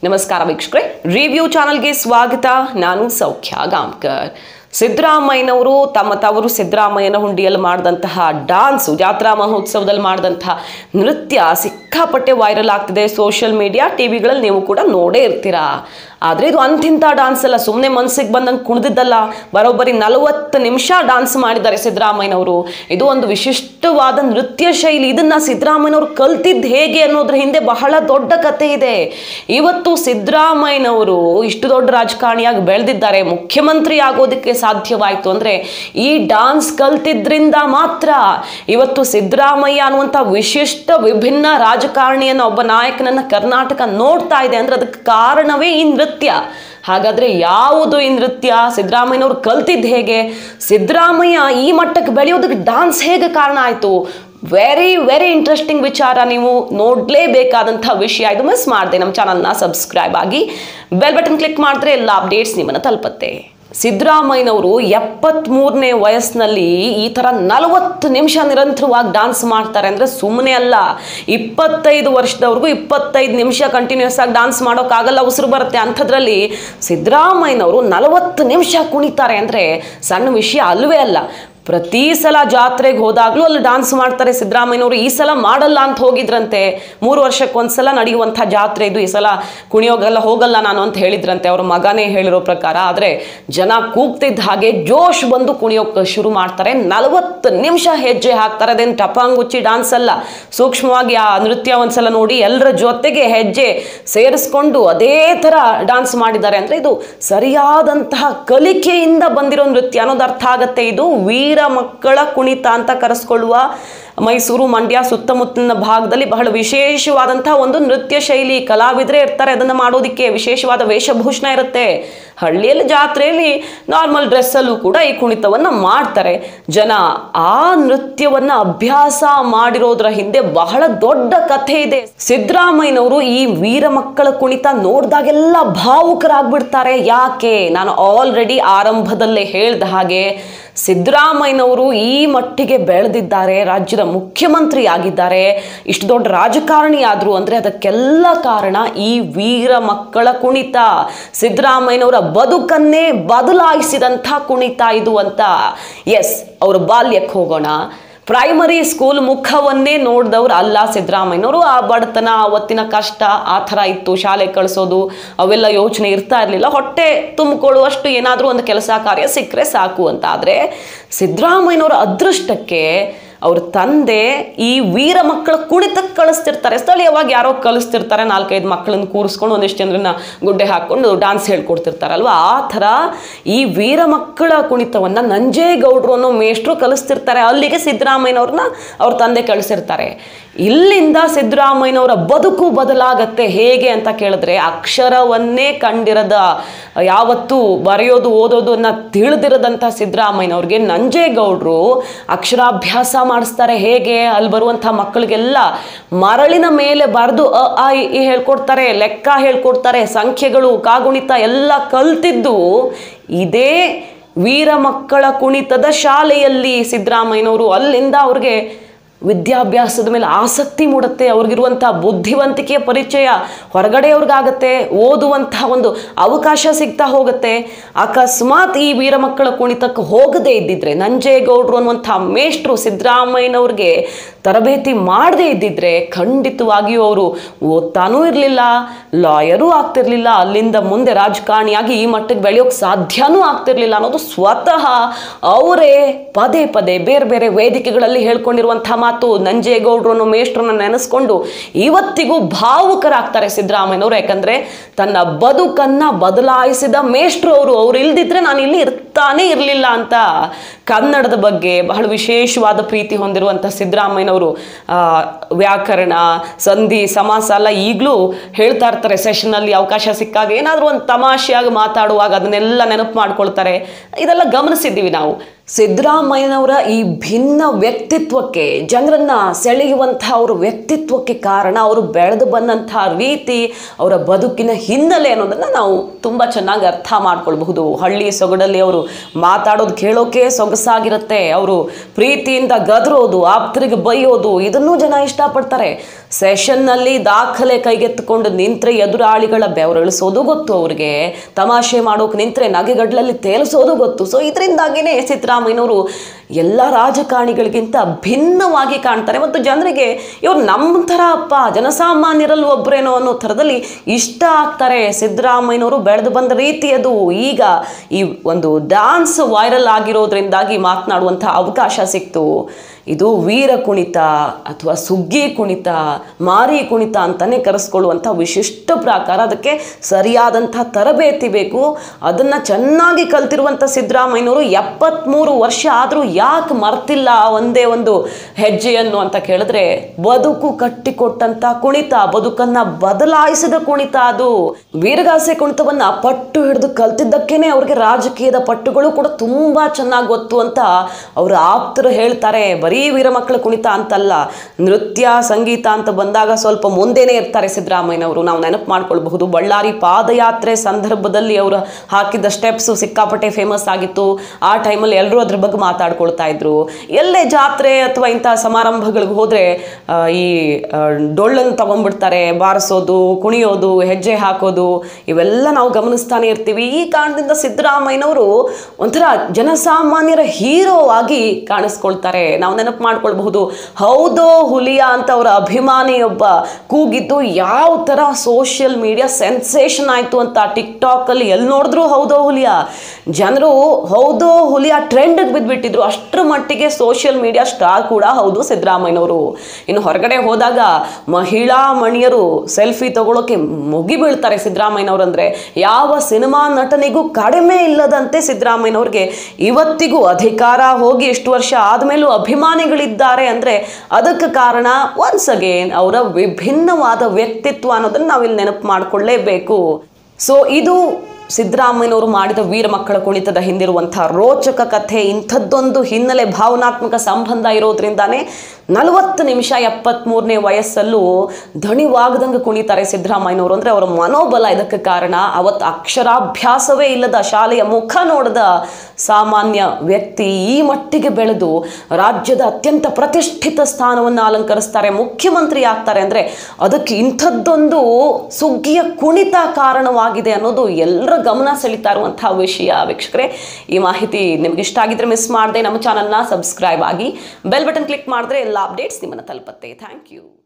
ನಮಸ್ಕಾರ ವೀಕ್ಷಕರೇ ರಿವ್ಯೂ ಚಾನಲ್ಗೆ ಸ್ವಾಗತ ನಾನು ಸೌಖ್ಯ ಗಾಂವ್ಕರ್ ಸಿದ್ದರಾಮಯ್ಯನವರು ತಮ್ಮ ತವರು ಸಿದ್ದರಾಮಯ್ಯನ ಹುಂಡಿಯಲ್ಲಿ ಮಾಡಿದಂತಹ ಡಾನ್ಸು ಜಾತ್ರಾ ಮಹೋತ್ಸವದಲ್ಲಿ ಮಾಡಿದಂತಹ ನೃತ್ಯ ಸಿಕ್ಕಾಪಟ್ಟೆ ವೈರಲ್ ಆಗ್ತಿದೆ ಸೋಷಿಯಲ್ ಮೀಡಿಯಾ ಟಿವಿಗಳಲ್ಲಿ ನೀವು ಕೂಡ ನೋಡೇ ಇರ್ತೀರಾ ಆದರೆ ಇದು ಅಂತಿಂಥ ಡಾನ್ಸ್ ಅಲ್ಲ ಸುಮ್ಮನೆ ಮನ್ಸಿಗೆ ಬಂದಂಗೆ ಕುಣಿದಿದ್ದಲ್ಲ ಬರೋಬ್ಬರಿ ನಲವತ್ತು ನಿಮಿಷ ಡಾನ್ಸ್ ಮಾಡಿದ್ದಾರೆ ಸಿದ್ದರಾಮಯ್ಯನವರು ಇದು ಒಂದು ವಿಶಿಷ್ಟವಾದ ನೃತ್ಯ ಶೈಲಿ ಇದನ್ನ ಸಿದ್ದರಾಮಯ್ಯನವರು ಕಲ್ತಿದ್ದು ಹೇಗೆ ಅನ್ನೋದ್ರ ಹಿಂದೆ ಬಹಳ ದೊಡ್ಡ ಕತೆ ಇದೆ ಇವತ್ತು ಸಿದ್ದರಾಮಯ್ಯನವರು ಇಷ್ಟು ದೊಡ್ಡ ರಾಜಕಾರಣಿಯಾಗಿ ಬೆಳೆದಿದ್ದಾರೆ ಮುಖ್ಯಮಂತ್ರಿ ಆಗೋದಕ್ಕೆ ಸಾಧ್ಯವಾಯಿತು ಅಂದರೆ ಈ ಡಾನ್ಸ್ ಕಲ್ತಿದ್ರಿಂದ ಮಾತ್ರ ಇವತ್ತು ಸಿದ್ದರಾಮಯ್ಯ ಅನ್ನುವಂಥ ವಿಶಿಷ್ಟ ವಿಭಿನ್ನ ರಾಜಕಾರಣಿಯನ್ನ ಒಬ್ಬ ನಾಯಕನನ್ನ ಕರ್ನಾಟಕ ನೋಡ್ತಾ ಇದೆ ಅಂದ್ರೆ ಅದಕ್ಕೆ ಕಾರಣವೇ ಈ ನೃತ್ಯ ಹಾಗಾದ್ರೆ ಯಾವುದು ಈ ನೃತ್ಯ ಸಿದ್ದರಾಮಯ್ಯನವ್ರು ಕಲ್ತಿದ್ದು ಹೇಗೆ ಸಿದ್ದರಾಮಯ್ಯ ಈ ಮಟ್ಟಕ್ಕೆ ಬೆಳೆಯೋದಕ್ಕೆ ಡಾನ್ಸ್ ಹೇಗೆ ಕಾರಣ ಆಯಿತು ವೆರಿ ವೆರಿ ಇಂಟ್ರೆಸ್ಟಿಂಗ್ ವಿಚಾರ ನೀವು ನೋಡಲೇಬೇಕಾದಂಥ ವಿಷಯ ಇದು ಮಿಸ್ ಮಾಡಿದೆ ನಮ್ಮ ಚಾನಲ್ನ ಸಬ್ಸ್ಕ್ರೈಬ್ ಆಗಿ ಬೆಲ್ ಬಟನ್ ಕ್ಲಿಕ್ ಮಾಡಿದ್ರೆ ಎಲ್ಲ ಅಪ್ಡೇಟ್ಸ್ ನಿಮ್ಮನ್ನು ತಲುಪತ್ತೆ ಸಿದ್ದರಾಮಯ್ಯನವರು ಎಪ್ಪತ್ತ್ಮೂರನೇ ವಯಸ್ಸಿನಲ್ಲಿ ಈ ಥರ ನಲವತ್ತು ನಿಮಿಷ ನಿರಂತರವಾಗಿ ಡಾನ್ಸ್ ಮಾಡ್ತಾರೆ ಅಂದರೆ ಸುಮ್ಮನೆ ಅಲ್ಲ ಇಪ್ಪತ್ತೈದು ವರ್ಷದವ್ರಿಗೂ ಇಪ್ಪತ್ತೈದು ನಿಮಿಷ ಕಂಟಿನ್ಯೂಸ್ ಆಗಿ ಡಾನ್ಸ್ ಮಾಡೋಕ್ಕಾಗಲ್ಲ ಉಸಿರು ಬರುತ್ತೆ ಅಂಥದ್ರಲ್ಲಿ ಸಿದ್ದರಾಮಯ್ಯನವರು ನಲವತ್ತು ನಿಮಿಷ ಕುಣಿತಾರೆ ಅಂದರೆ ಸಣ್ಣ ವಿಷಯ ಅಲ್ವೇ ಅಲ್ಲ ಪ್ರತಿ ಸಲ ಜಾತ್ರೆಗೆ ಹೋದಾಗಲೂ ಅಲ್ಲಿ ಡಾನ್ಸ್ ಮಾಡ್ತಾರೆ ಸಿದ್ದರಾಮಯ್ಯನವರು ಈ ಸಲ ಮಾಡಲ್ಲ ಅಂತ ಹೋಗಿದ್ರಂತೆ ಮೂರು ವರ್ಷಕ್ಕೆ ಒಂದ್ಸಲ ನಡೆಯುವಂಥ ಜಾತ್ರೆ ಇದು ಈ ಸಲ ಕುಣಿಯೋಗಲ್ಲ ಹೋಗಲ್ಲ ನಾನು ಅಂತ ಹೇಳಿದ್ರಂತೆ ಅವ್ರ ಮಗನೇ ಹೇಳಿರೋ ಪ್ರಕಾರ ಆದರೆ ಜನ ಕೂಗ್ತಿದ್ದ ಹಾಗೆ ಜೋಶ್ ಬಂದು ಕುಣಿಯೋಕೆ ಶುರು ಮಾಡ್ತಾರೆ ನಲವತ್ತು ನಿಮಿಷ ಹೆಜ್ಜೆ ಹಾಕ್ತಾರೆ ಅದೇನು ಟಪಾಂಗುಚ್ಚಿ ಡಾನ್ಸ್ ಅಲ್ಲ ಸೂಕ್ಷ್ಮವಾಗಿ ಆ ನೃತ್ಯ ಒಂದ್ಸಲ ನೋಡಿ ಎಲ್ಲರ ಜೊತೆಗೆ ಹೆಜ್ಜೆ ಸೇರಿಸ್ಕೊಂಡು ಅದೇ ಥರ ಡಾನ್ಸ್ ಮಾಡಿದ್ದಾರೆ ಅಂದರೆ ಇದು ಸರಿಯಾದಂತಹ ಕಲಿಕೆಯಿಂದ ಬಂದಿರೋ ನೃತ್ಯ ಅನ್ನೋದು ಅರ್ಥ ಆಗತ್ತೆ ಇದು ವೀರ ಮಕ್ಕಳ ಕುಣಿತ ಅಂತ ಕರೆಸ್ಕೊಳ್ಳುವ ಮೈಸೂರು ಮಂಡ್ಯ ಸುತ್ತಮುತ್ತಲಿನ ಭಾಗದಲ್ಲಿ ಬಹಳ ವಿಶೇಷವಾದಂತಹ ಒಂದು ನೃತ್ಯ ಶೈಲಿ ಕಲಾವಿದರೇ ಇರ್ತಾರೆ ಅದನ್ನು ಮಾಡೋದಕ್ಕೆ ವಿಶೇಷವಾದ ವೇಷಭೂಷಣ ಇರುತ್ತೆ ಹಳ್ಳಿಯಲ್ಲಿ ಜಾತ್ರೆಯಲ್ಲಿ ನಾರ್ಮಲ್ ಡ್ರೆಸ್ಸಲ್ಲೂ ಕೂಡ ಈ ಕುಣಿತವನ್ನು ಮಾಡ್ತಾರೆ ಜನ ಆ ನೃತ್ಯವನ್ನ ಅಭ್ಯಾಸ ಮಾಡಿರೋದ್ರ ಹಿಂದೆ ಬಹಳ ದೊಡ್ಡ ಕಥೆ ಇದೆ ಸಿದ್ದರಾಮಯ್ಯನವರು ಈ ವೀರ ಮಕ್ಕಳ ಕುಣಿತ ನೋಡಿದಾಗೆಲ್ಲ ಭಾವುಕರಾಗ್ಬಿಡ್ತಾರೆ ಯಾಕೆ ನಾನು ಆಲ್ರೆಡಿ ಆರಂಭದಲ್ಲೇ ಹೇಳ್ದ ಹಾಗೆ ಸಿದ್ದರಾಮಯ್ಯನವರು ಈ ಮಟ್ಟಿಗೆ ಬೆಳೆದಿದ್ದಾರೆ ರಾಜ್ಯದ ಮುಖ್ಯಮಂತ್ರಿ ಆಗಿದ್ದಾರೆ ಇಷ್ಟು ದೊಡ್ಡ ರಾಜಕಾರಣಿ ಆದರು ಅಂದರೆ ಅದಕ್ಕೆಲ್ಲ ಕಾರಣ ಈ ವೀರ ಮಕ್ಕಳ ಕುಣಿತ ಸಿದ್ದರಾಮಯ್ಯನವರ ಬದುಕನ್ನೇ ಬದಲಾಯಿಸಿದಂಥ ಕುಣಿತ ಇದು ಅಂತ ಎಸ್ ಅವ್ರ ಬಾಲ್ಯಕ್ಕೆ ಹೋಗೋಣ ಪ್ರೈಮರಿ ಸ್ಕೂಲ್ ಮುಖವನ್ನೇ ನೋಡಿದವ್ರು ಅಲ್ಲ ಸಿದ್ದರಾಮಯ್ಯನವರು ಆ ಬಡತನ ಅವತ್ತಿನ ಕಷ್ಟ ಆ ಥರ ಇತ್ತು ಶಾಲೆ ಕಳಿಸೋದು ಅವೆಲ್ಲ ಯೋಚನೆ ಇರ್ತಾ ಇರಲಿಲ್ಲ ಹೊಟ್ಟೆ ತುಂಬಿಕೊಳ್ಳುವಷ್ಟು ಏನಾದರೂ ಒಂದು ಕೆಲಸ ಕಾರ್ಯ ಸಿಕ್ಕರೆ ಸಾಕು ಅಂತ ಆದರೆ ಸಿದ್ದರಾಮಯ್ಯನವರ ಅದೃಷ್ಟಕ್ಕೆ ಅವ್ರ ತಂದೆ ಈ ವೀರ ಮಕ್ಕಳ ಕುಣಿತಕ್ಕೆ ಕಳಿಸ್ತಿರ್ತಾರೆ ಸ್ಥಳೀಯವಾಗಿ ಯಾರೋ ಕಲಿಸ್ತಿರ್ತಾರೆ ನಾಲ್ಕೈದು ಮಕ್ಕಳನ್ನ ಕೂರಿಸ್ಕೊಂಡು ಒಂದಿಷ್ಟು ಜನರನ್ನ ಗುಡ್ಡೆ ಹಾಕ್ಕೊಂಡು ಡಾನ್ಸ್ ಹೇಳ್ಕೊಡ್ತಿರ್ತಾರಲ್ವ ಆ ಥರ ಈ ವೀರ ಮಕ್ಕಳ ಕುಣಿತವನ್ನು ನಂಜೇಗೌಡರು ಅನ್ನೋ ಮೇಷ್ಟ್ರು ಕಲಿಸ್ತಿರ್ತಾರೆ ಅಲ್ಲಿಗೆ ಸಿದ್ದರಾಮಯ್ಯನವ್ರನ್ನ ಅವ್ರ ತಂದೆ ಕಳಿಸಿರ್ತಾರೆ ಇಲ್ಲಿಂದ ಸಿದ್ದರಾಮಯ್ಯನವರ ಬದುಕು ಬದಲಾಗತ್ತೆ ಹೇಗೆ ಅಂತ ಕೇಳಿದ್ರೆ ಅಕ್ಷರವನ್ನೇ ಕಂಡಿರದ ಯಾವತ್ತೂ ಬರೆಯೋದು ಓದೋದನ್ನ ತಿಳಿದಿರದಂಥ ಸಿದ್ದರಾಮಯ್ಯನವ್ರಿಗೆ ನಂಜೇಗೌಡರು ಅಕ್ಷರಾಭ್ಯಾಸ ಮಾಡಿಸ್ತಾರೆ ಹೇಗೆ ಅಲ್ಲಿ ಬರುವಂಥ ಮಕ್ಕಳಿಗೆಲ್ಲ ಮರಳಿನ ಮೇಲೆ ಬರೆದು ಅ ಆ ಇ ಈ ಹೇಳ್ಕೊಡ್ತಾರೆ ಲೆಕ್ಕ ಹೇಳ್ಕೊಡ್ತಾರೆ ಸಂಖ್ಯೆಗಳು ಕಾಗುಣಿತ ಎಲ್ಲ ಕಲ್ತಿದ್ದು ಇದೇ ವೀರ ಮಕ್ಕಳ ಕುಣಿತದ ಶಾಲೆಯಲ್ಲಿ ಸಿದ್ದರಾಮಯ್ಯನವರು ಅಲ್ಲಿಂದ ಅವ್ರಿಗೆ ವಿದ್ಯಾಭ್ಯಾಸದ ಮೇಲೆ ಆಸಕ್ತಿ ಮೂಡುತ್ತೆ ಅವ್ರಿಗಿರುವಂಥ ಬುದ್ಧಿವಂತಿಕೆಯ ಪರಿಚಯ ಹೊರಗಡೆಯವ್ರಿಗಾಗತ್ತೆ ಓದುವಂತಹ ಒಂದು ಅವಕಾಶ ಸಿಗ್ತಾ ಹೋಗುತ್ತೆ ಅಕಸ್ಮಾತ್ ಈ ವೀರ ಮಕ್ಕಳ ಕುಣಿತಕ್ಕೆ ಹೋಗದೇ ಇದ್ದಿದ್ರೆ ನಂಜೇಗೌಡರು ಅನ್ನುವಂಥ ಮೇಷ್ಟ್ರು ಸಿದ್ದರಾಮಯ್ಯನವ್ರಿಗೆ ತರಬೇತಿ ಮಾಡದೇ ಇದ್ದಿದ್ರೆ ಖಂಡಿತವಾಗಿಯೂ ಅವರು ಓದ್ತಾನೂ ಇರಲಿಲ್ಲ ಲಾಯರೂ ಆಗ್ತಿರ್ಲಿಲ್ಲ ಅಲ್ಲಿಂದ ಮುಂದೆ ರಾಜಕಾರಣಿಯಾಗಿ ಈ ಮಟ್ಟಕ್ಕೆ ಬೆಳೆಯೋಕ್ಕೆ ಸಾಧ್ಯನೂ ಆಗ್ತಿರ್ಲಿಲ್ಲ ಅನ್ನೋದು ಸ್ವತಃ ಅವರೇ ಪದೇ ಪದೇ ಬೇರೆ ಬೇರೆ ವೇದಿಕೆಗಳಲ್ಲಿ ಹೇಳ್ಕೊಂಡಿರುವಂಥ ಮಾತು ನಂಜೇಗೌಡರು ಅನ್ನೋ ಮೇಷ್ಟ್ರನ್ನ ನೆನೆಸ್ಕೊಂಡು ಇವತ್ತಿಗೂ ಭಾವುಕರಾಗ್ತಾರೆ ಸಿದ್ದರಾಮಯ್ಯನವರು ಯಾಕಂದ್ರೆ ತನ್ನ ಬದುಕನ್ನ ಬದಲಾಯಿಸಿದ ಮೇಷ್ಟ್ರು ಅವರು ಅವ್ರು ಇಲ್ದಿದ್ರೆ ನಾನು ಇಲ್ಲಿ ಇರ್ತಾನೆ ಇರಲಿಲ್ಲ ಅಂತ ಕನ್ನಡದ ಬಗ್ಗೆ ಬಹಳ ವಿಶೇಷವಾದ ಪ್ರೀತಿ ಹೊಂದಿರುವಂಥ ಸಿದ್ದರಾಮಯ್ಯನವರು ಆ, ವ್ಯಾಕರಣ ಸಂಧಿ ಸಮಾಸ ಎಲ್ಲ ಈಗಲೂ ಹೇಳ್ತಾ ಇರ್ತಾರೆ ಸೆಷನಲ್ಲಿ ಅವಕಾಶ ಸಿಕ್ಕಾಗ ಏನಾದರೂ ಒಂದು ತಮಾಷೆಯಾಗಿ ಮಾತಾಡುವಾಗ ಅದನ್ನೆಲ್ಲ ನೆನಪು ಮಾಡ್ಕೊಳ್ತಾರೆ ಇದೆಲ್ಲ ಗಮನಿಸಿದ್ದೀವಿ ನಾವು ಸಿದ್ದರಾಮಯ್ಯನವರ ಈ ಭಿನ್ನ ವ್ಯಕ್ತಿತ್ವಕ್ಕೆ ಜನರನ್ನ ಸೆಳೆಯುವಂತಹ ಅವ್ರ ವ್ಯಕ್ತಿತ್ವಕ್ಕೆ ಕಾರಣ ಅವರು ಬೆಳೆದು ಬಂದಂತಹ ರೀತಿ ಅವರ ಬದುಕಿನ ಹಿನ್ನೆಲೆ ಅನ್ನೋದನ್ನ ನಾವು ತುಂಬ ಚೆನ್ನಾಗಿ ಅರ್ಥ ಮಾಡ್ಕೊಳ್ಬಹುದು ಹಳ್ಳಿ ಸೊಗಡಲ್ಲಿ ಅವರು ಮಾತಾಡೋದು ಕೇಳೋಕೆ ಸೊಗಸಾಗಿರುತ್ತೆ ಅವರು ಪ್ರೀತಿಯಿಂದ ಗದರೋದು ಆಪ್ತರಿಗೆ ಬೈಯೋದು ಇದನ್ನೂ ಜನ ಇಷ್ಟಪಡ್ತಾರೆ ಸೆಷನ್ನಲ್ಲಿ ದಾಖಲೆ ಕೈಗೆತ್ತಿಕೊಂಡು ನಿಂತ್ರೆ ಎದುರಾಳಿಗಳ ಬೆವರಿಳಿಸೋದು ಗೊತ್ತು ಅವ್ರಿಗೆ ತಮಾಷೆ ಮಾಡೋಕೆ ನಿಂತ್ರೆ ನಗೆಗಡ್ಲಲ್ಲಿ ತೇಲಿಸೋದು ಗೊತ್ತು ಸೊ ಇದರಿಂದಾಗಿನೇ ಸಿದ್ದರಾಮಯ್ಯನವರು ಎಲ್ಲ ರಾಜಕಾರಣಿಗಳಿಗಿಂತ ಭಿನ್ನವಾಗಿ ಕಾಣ್ತಾರೆ ಮತ್ತು ಜನರಿಗೆ ಇವ್ರು ನಮ್ಮ ಥರ ಅಪ್ಪ ಜನಸಾಮಾನ್ಯರಲ್ಲಿ ಒಬ್ಬರೇನೋ ಅನ್ನೋ ಥರದಲ್ಲಿ ಇಷ್ಟ ಆಗ್ತಾರೆ ಸಿದ್ದರಾಮಯ್ಯನವರು ಬೆಳೆದು ಬಂದ ರೀತಿ ಅದು ಈಗ ಈ ಒಂದು ಡಾನ್ಸ್ ವೈರಲ್ ಆಗಿರೋದ್ರಿಂದಾಗಿ ಮಾತನಾಡುವಂಥ ಅವಕಾಶ ಸಿಕ್ತು ಇದು ವೀರ ಕುಣಿತ ಅಥವಾ ಸುಗ್ಗಿ ಕುಣಿತ ಮಾರಿ ಕುಣಿತ ಅಂತಲೇ ಕರೆಸ್ಕೊಳ್ಳುವಂಥ ವಿಶಿಷ್ಟ ಪ್ರಕಾರ ಅದಕ್ಕೆ ಸರಿಯಾದಂಥ ತರಬೇತಿ ಬೇಕು ಅದನ್ನು ಚೆನ್ನಾಗಿ ಕಲ್ತಿರುವಂಥ ಸಿದ್ದರಾಮಯ್ಯನವರು ಎಪ್ಪತ್ತ್ಮೂರು ವರ್ಷ ಆದರೂ ಯಾಕೆ ಮರ್ತಿಲ್ಲ ಒಂದೇ ಒಂದು ಹೆಜ್ಜೆಯನ್ನು ಅಂತ ಕೇಳಿದ್ರೆ ಬದುಕು ಕಟ್ಟಿಕೊಟ್ಟಂಥ ಕುಣಿತ ಬದುಕನ್ನು ಬದಲಾಯಿಸಿದ ಕುಣಿತ ಅದು ವೀರಗಾಸೆ ಕುಣಿತವನ್ನು ಪಟ್ಟು ಹಿಡಿದು ಕಲ್ತಿದ್ದಕ್ಕೇನೆ ಅವ್ರಿಗೆ ರಾಜಕೀಯದ ಪಟ್ಟುಗಳು ಕೂಡ ತುಂಬ ಚೆನ್ನಾಗಿ ಗೊತ್ತು ಅಂತ ಅವರ ಆಪ್ತರು ಹೇಳ್ತಾರೆ ಬರೀ ವೀರಮಕ್ಕಳ ಕುಣಿತ ಅಂತಲ್ಲ ನೃತ್ಯ ಸಂಗೀತ ಅಂತ ಬಂದಾಗ ಸ್ವಲ್ಪ ಮುಂದೆನೇ ಇರ್ತಾರೆ ಸಿದ್ದರಾಮಯ್ಯನವರು ನಾವು ನೆನಪು ಮಾಡ್ಕೊಳ್ಬಹುದು ಬಳ್ಳಾರಿ ಪಾದಯಾತ್ರೆ ಸಂದರ್ಭದಲ್ಲಿ ಅವರು ಹಾಕಿದ ಸ್ಟೆಪ್ಸು ಸಿಕ್ಕಾಪಟ್ಟೆ ಫೇಮಸ್ ಆಗಿತ್ತು ಆ ಟೈಮಲ್ಲಿ ಎಲ್ಲರೂ ಅದ್ರ ಬಗ್ಗೆ ಮಾತಾಡ್ಕೊಳ್ತಾ ಇದ್ರು ಎಲ್ಲೇ ಜಾತ್ರೆ ಅಥವಾ ಇಂಥ ಸಮಾರಂಭಗಳಿಗೆ ಹೋದರೆ ಈ ಡೊಳ್ಳನ್ನು ತಗೊಂಡ್ಬಿಡ್ತಾರೆ ಬಾರಿಸೋದು ಕುಣಿಯೋದು ಹೆಜ್ಜೆ ಹಾಕೋದು ಇವೆಲ್ಲ ನಾವು ಗಮನಿಸ್ತಾನೆ ಇರ್ತೀವಿ ಈ ಕಾರಣದಿಂದ ಸಿದ್ದರಾಮಯ್ಯನವರು ಒಂಥರ ಜನಸಾಮಾನ್ಯರ ಹೀರೋ ಆಗಿ ಕಾಣಿಸ್ಕೊಳ್ತಾರೆ ನಾವು ನೆನಪು ಮಾಡ್ಕೊಳ್ಬಹುದು ಹೌದೋ ಹುಲಿಯ ಅಂತ ಅವರ ಅಭಿಮಾನಿಯೊಬ್ಬ ಕೂಗಿದ್ದು ಯಾವ ಥರ ಸೋಷಿಯಲ್ ಮೀಡಿಯಾ ಸೆನ್ಸೇಷನ್ ಆಯಿತು ಅಂತ ಟಿಕ್ಟಾಕಲ್ಲಿ ಎಲ್ಲಿ ನೋಡಿದ್ರು ಹೌದೋ ಹುಲಿಯ ಜನರು ಹೌದೋ ಹುಲಿಯ ಟ್ರೆಂಡ್ಗೆ ಬಿದ್ದುಬಿಟ್ಟಿದ್ರು ಅಷ್ಟರ ಮಟ್ಟಿಗೆ ಸೋಷಿಯಲ್ ಮೀಡಿಯಾ ಸ್ಟಾರ್ ಕೂಡ ಹೌದು ಸಿದ್ದರಾಮಯ್ಯನವರು ಇನ್ನು ಹೊರಗಡೆ ಹೋದಾಗ ಮಹಿಳಾ ಮಣಿಯರು ಸೆಲ್ಫಿ ತಗೊಳ್ಳೋಕೆ ಮುಗಿ ಬೀಳ್ತಾರೆ ಸಿದ್ದರಾಮಯ್ಯನವರು ಅಂದರೆ ಯಾವ ಸಿನಿಮಾ ನಟನಿಗೂ ಕಡಿಮೆ ಇಲ್ಲದಂತೆ ಸಿದ್ದರಾಮಯ್ಯನವ್ರಿಗೆ ಇವತ್ತಿಗೂ ಅಧಿಕಾರ ಹೋಗಿ ಎಷ್ಟು ವರ್ಷ ಆದಮೇಲೂ ಅಭಿಮಾನಿಗಳಿದ್ದಾರೆ ಅಂದರೆ ಅದಕ್ಕೆ ಕಾರಣ ಒನ್ಸ್ ಅಗೇನ್ ಅವರ ವಿಭಿನ್ನವಾದ ವ್ಯಕ್ತಿತ್ವ ಅನ್ನೋದನ್ನು ನಾವಿಲ್ಲಿ ನೆನಪು ಮಾಡಿಕೊಳ್ಳೇಬೇಕು ಸೊ ಇದು ಸಿದ್ದರಾಮಯ್ಯನವರು ಮಾಡಿದ ವೀರ ಮಕ್ಕಳ ಕುಣಿತದ ಹಿಂದಿರುವಂಥ ರೋಚಕ ಕಥೆ ಇಂಥದ್ದೊಂದು ಹಿನ್ನೆಲೆ ಭಾವನಾತ್ಮಕ ಸಂಬಂಧ ಇರೋದ್ರಿಂದಾನೇ ನಲವತ್ತು ನಿಮಿಷ ಎಪ್ಪತ್ತ್ಮೂರನೇ ವಯಸ್ಸಲ್ಲೂ ದಣಿವಾಗದಂಗೆ ಕುಣಿತಾರೆ ಸಿದ್ದರಾಮಯ್ಯನವರು ಅಂದರೆ ಅವರ ಮನೋಬಲ ಇದಕ್ಕೆ ಕಾರಣ ಅವತ್ತು ಅಕ್ಷರಾಭ್ಯಾಸವೇ ಇಲ್ಲದ ಶಾಲೆಯ ಮುಖ ನೋಡದ ಸಾಮಾನ್ಯ ವ್ಯಕ್ತಿ ಈ ಮಟ್ಟಿಗೆ ಬೆಳೆದು ರಾಜ್ಯದ ಅತ್ಯಂತ ಪ್ರತಿಷ್ಠಿತ ಸ್ಥಾನವನ್ನು ಅಲಂಕರಿಸ್ತಾರೆ ಮುಖ್ಯಮಂತ್ರಿ ಆಗ್ತಾರೆ ಅಂದರೆ ಅದಕ್ಕೆ ಇಂಥದ್ದೊಂದು ಸುಗ್ಗಿಯ ಕುಣಿತ ಕಾರಣವಾಗಿದೆ ಅನ್ನೋದು ಎಲ್ಲರ ಗಮನ ಸೆಳೀತಾ ಇರುವಂತಹ ವಿಷಯ ವೀಕ್ಷಕರೇ ಈ ಮಾಹಿತಿ ನಿಮ್ಗೆ ಇಷ್ಟ ಆಗಿದ್ರೆ ಮಿಸ್ ಮಾಡದೆ ನಮ್ಮ ಚಾನಲ್ನ ಸಬ್ಸ್ಕ್ರೈಬ್ ಆಗಿ ಬೆಲ್ ಬಟನ್ ಕ್ಲಿಕ್ ಮಾಡಿದ್ರೆ ಎಲ್ಲ ಅಪ್ಡೇಟ್ಸ್ ನಿಮ್ಮನ್ನು ತಲುಪತ್ತೆ ಥ್ಯಾಂಕ್ ಯು